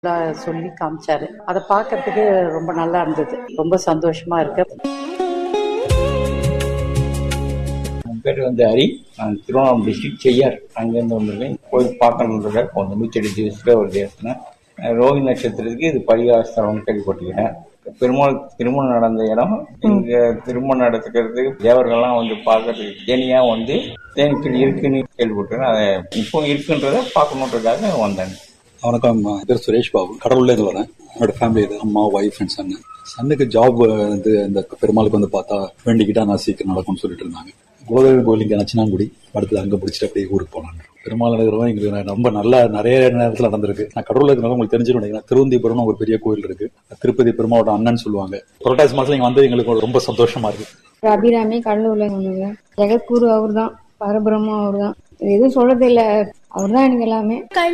சொல்லி காமிச்சாரு அதை பார்க்கறதுக்கு ரொம்ப நல்லா இருந்தது ரொம்ப சந்தோஷமா இருக்கு என் பேர் வந்து ஹரி நான் திருவண்ணாமலை டிஸ்ட்ரிக்ட் செய்யார் அங்கேருந்து வந்திருக்கேன் கோயில் பார்க்கணுன்றத கொஞ்சம் நூற்றி எட்டு திவசத்தில் ஒரு தேசத்தினேன் ரோஹி நட்சத்திரத்துக்கு இது பரிகாரஸ்தலம்னு கேள்விப்பட்டிருக்கேன் பெருமாள் திருமணம் நடந்த இடம் இங்க திருமணம் நடத்துக்கிறதுக்கு தேவர்கள்லாம் வந்து பார்க்கறதுக்கு தேனியா வந்து தேனிக்கல் இருக்குன்னு கேள்விப்பட்டிருக்கேன் அதை இப்போ இருக்குன்றத பார்க்கணுன்றதுக்காக வந்தேன் வணக்கம் என் பேர் சுரேஷ் பாபு கடவுள்ல இருந்து வரேன் என்னோட ஃபேமிலி இது அம்மா ஒய்ஃப் அண்ட் சன்னு சன்னுக்கு ஜாப் வந்து இந்த பெருமாளுக்கு வந்து பார்த்தா வேண்டிக்கிட்டா நான் சீக்கிரம் நடக்கும்னு சொல்லிட்டு இருந்தாங்க குலதெய்வம் கோயில் இங்கே நச்சினாங்குடி படத்தில் அங்கே பிடிச்சிட்டு அப்படியே ஊருக்கு போனாங்க பெருமாள் நகரம் எங்களுக்கு ரொம்ப நல்லா நிறைய நேரத்தில் நடந்திருக்கு நான் கடவுள் இருக்கிறனால உங்களுக்கு தெரிஞ்சிடும் நினைக்கிறேன் திருவந்திபுரம் ஒரு பெரிய கோயில் இருக்கு திருப்பதி பெருமாளோட அண்ணன் சொல்லுவாங்க புரட்டாசி மாசம் இங்க வந்து எங்களுக்கு ரொம்ப சந்தோஷமா இருக்கு அபிராமி கடலூர்ல ஒண்ணுங்க ஜெகத்குரு அவர் தான் பரபிரமும் அவர் தான் எதுவும் சொல்றது இல்ல அவர் தான் எனக்கு எல்லாமே